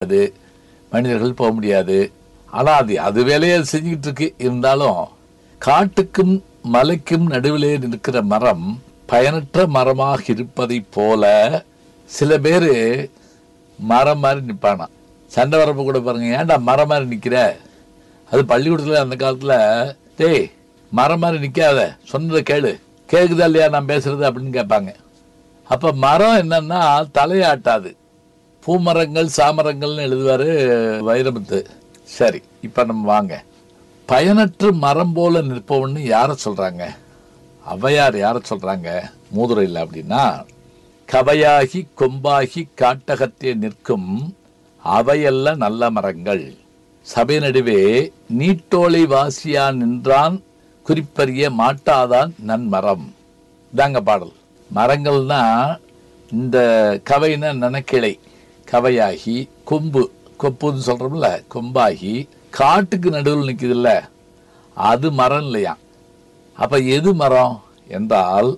அது மனிதர்கள் போக முடியாது ஆனா அது அது வேலையை அது செஞ்சுக்கிட்டு இருக்கு இருந்தாலும் காட்டுக்கும் மலைக்கும் நடுவிலே நிற்கிற மரம் பயனற்ற மரமாக இருப்பதைப் போல சில பேரு மரம் மாதிரி நிப்பானா சண்டை வரப்ப கூட பாருங்க ஏன்டா மரம் மாதிரி நிக்கிற அது பள்ளிக்கூடத்துல அந்த காலத்துல டேய் மரம் மாதிரி நிக்காத சொன்னதை கேளு கேக்குதா இல்லையா நான் பேசுறது அப்படின்னு கேட்பாங்க அப்ப மரம் என்னன்னா தலையாட்டாது பூமரங்கள் சாமரங்கள்னு எழுதுவாரு வைரமுத்து சரி இப்ப நம்ம வாங்க பயனற்று மரம் போல நிற்பவன்னு யார சொல்றாங்க ஔவையார் யார சொல்றாங்க மூதுரையில் அப்படின்னா கவையாகி கொம்பாகி காட்டகத்தே நிற்கும் அவையல்ல நல்ல மரங்கள் சபை நடுவே நீட்டோலை வாசியா நின்றான் குறிப்பறிய மாட்டாதான் நன்மரம் இதாங்க பாடல் மரங்கள்னா இந்த கவைனா நனக்கிளை கவையாகி கொம்பு கொப்புன்னு சொல்றோம்ல கொம்பாகி காட்டுக்கு நடுவில் நிக்குதுல்ல அது மரம் இல்லையா அப்ப எது மரம் என்றால்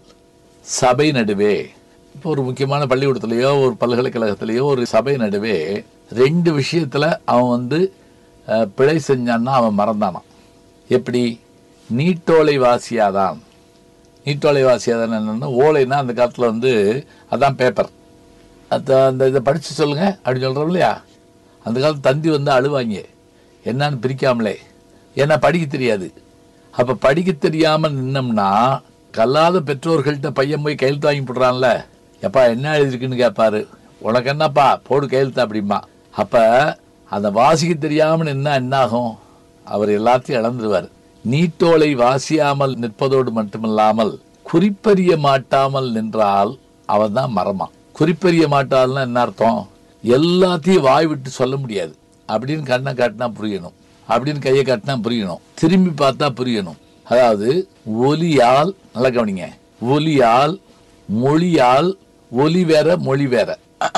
சபை நடுவே இப்போ ஒரு முக்கியமான பள்ளிக்கூடத்திலேயோ ஒரு பல்கலைக்கழகத்திலேயோ ஒரு சபை நடுவே ரெண்டு விஷயத்துல அவன் வந்து அஹ், பிழை செஞ்சான்னா அவன் மறந்தானான் எப்படி நீட்டோலை வாசியாதான் நீட்டோலை வாசியாதான் என்னன்னா ஓலைன்னா அந்த காலத்துல வந்து அதான் பேப்பர் அது அந்த இதை படிச்சு சொல்லுங்க அப்படின்னு சொல்றோம் இல்லையா அந்த காலத்து தந்தி வந்து அழுவாங்க என்னன்னு பிரிக்காமலே ஏன்னா படிக்க தெரியாது அப்ப படிக்க தெரியாம நின்னோம்னா கல்லாத பெற்றோர்கள்ட்ட பையன் போய் கையெழுத்து வாங்கி போடுறான்ல எப்பா என்ன எழுதிருக்குன்னு கேட்பாரு உனக்கு என்னப்பா போடு கையெழுத்து அப்படிமா அப்ப அந்த வாசிக்க தெரியாம நின்னா என்ன ஆகும் அவர் எல்லாத்தையும் இழந்துருவார் நீட்டோலை வாசியாமல் நிற்பதோடு மட்டுமில்லாமல் குறிப்பறிய மாட்டாமல் நின்றால் அவன் தான் மரமா குறிப்பறிய மாட்டாள்னா என்ன அர்த்தம் எல்லாத்தையும் வாய் விட்டு சொல்ல முடியாது அப்படின்னு கண்ணை காட்டினா புரியணும் அப்படின்னு கையை காட்டினா புரியணும் திரும்பி பார்த்தா புரியணும் அதாவது ஒலியால் நல்லா கவனிங்க ஒலியால் மொழியால் ஒலி வேற மொழி வேற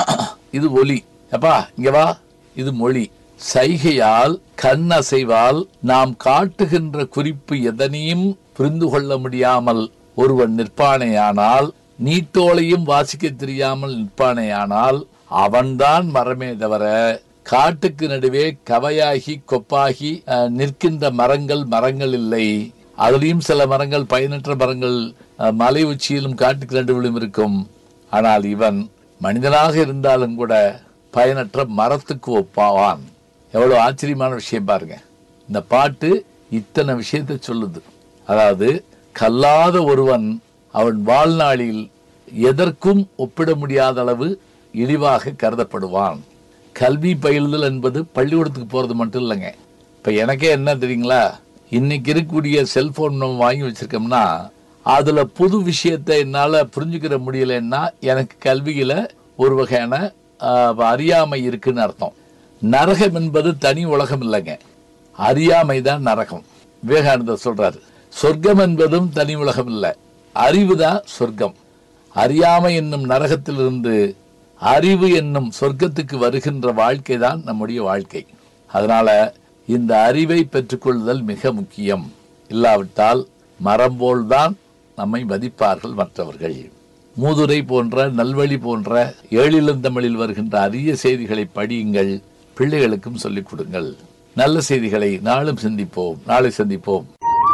இது ஒலி அப்பா இங்க வா இது மொழி சைகையால் கண் அசைவால் நாம் காட்டுகின்ற குறிப்பு எதனையும் புரிந்து கொள்ள முடியாமல் ஒருவன் நிற்பானேயானால் நீட்டோலையும் வாசிக்க தெரியாமல் நிற்பானேயானால் அவன்தான் மரமே தவிர காட்டுக்கு நடுவே கவையாகி கொப்பாகி அஹ், நிற்கின்ற மரங்கள் மரங்கள் இல்லை அதுலயும் சில மரங்கள் பயனற்ற மரங்கள் அஹ், மலை உச்சியிலும் காட்டுக்கு நடுவிலும் இருக்கும் ஆனால் இவன் மனிதனாக இருந்தாலும் கூட பயனற்ற மரத்துக்கு ஒப்பாவான் எவ்வளவு ஆச்சரியமான விஷயம் பாருங்க இந்த பாட்டு இத்தனை விஷயத்தை சொல்லுது அதாவது கல்லாத ஒருவன் அவன் வாழ்நாளில் எதற்கும் ஒப்பிட முடியாத அளவு இழிவாக கருதப்படுவான் கல்வி பயிலுதல் என்பது பள்ளிக்கூடத்துக்கு போறது மட்டும் இல்லைங்க இப்ப எனக்கே என்ன தெரியுங்களா இன்னைக்கு இருக்கக்கூடிய செல்போன் நம்ம வாங்கி வச்சிருக்கோம்னா அதுல புது விஷயத்தை என்னால புரிஞ்சுக்கிற முடியலன்னா எனக்கு கல்வியில ஒரு வகையான ஆஹ், அறியாமை இருக்குன்னு அர்த்தம் நரகம் என்பது தனி உலகம் இல்லைங்க அறியாமை தான் நரகம் விவேகானந்தர் சொல்றாரு சொர்க்கம் என்பதும் தனி உலகம் இல்லை அறிவுதான் சொர்க்கம் அறியாமை என்னும் நரகத்திலிருந்து அறிவு என்னும் சொர்க்கத்துக்கு வருகின்ற வாழ்க்கை தான் நம்முடைய வாழ்க்கை அதனால இந்த அறிவை பெற்றுக்கொள்ளுதல் மிக முக்கியம் இல்லாவிட்டால் மரம் போல்தான் நம்மை மதிப்பார்கள் மற்றவர்கள் மூதுரை போன்ற நல்வழி போன்ற ஏழிலந்தமிழில் வருகின்ற அரிய செய்திகளை படியுங்கள் பிள்ளைகளுக்கும் சொல்லிக் கொடுங்கள் நல்ல செய்திகளை நாளும் சிந்திப்போம் நாளை சந்திப்போம்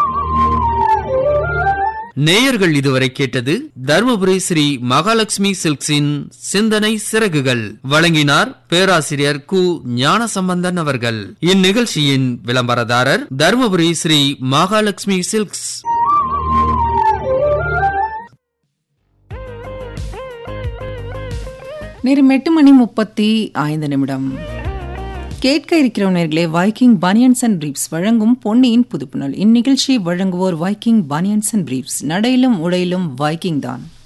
நேயர்கள் இதுவரை கேட்டது தருமபுரி ஸ்ரீ மகாலட்சுமி சில்க்ஸின் சிந்தனை சிறகுகள் வழங்கினார் பேராசிரியர் கு ஞானசம்பந்தன் அவர்கள் இந்நிகழ்ச்சியின் விளம்பரதாரர் தருமபுரி ஸ்ரீ மகாலட்சுமி சில்க்ஸ் நேரம் எட்டு மணி முப்பத்தி ஐந்து நிமிடம் கேட்க இருக்கிறவர்களே வைக்கிங் பனியன்ஸ் அண்ட் பிரீப்ஸ் வழங்கும் பொன்னியின் புதுப்புணல் இந்நிகழ்ச்சியை வழங்குவோர் வைக்கிங் பனியன்ஸ் அண்ட் பிரீப்ஸ் நடையிலும் உடையிலும் வைக்கிங் தான்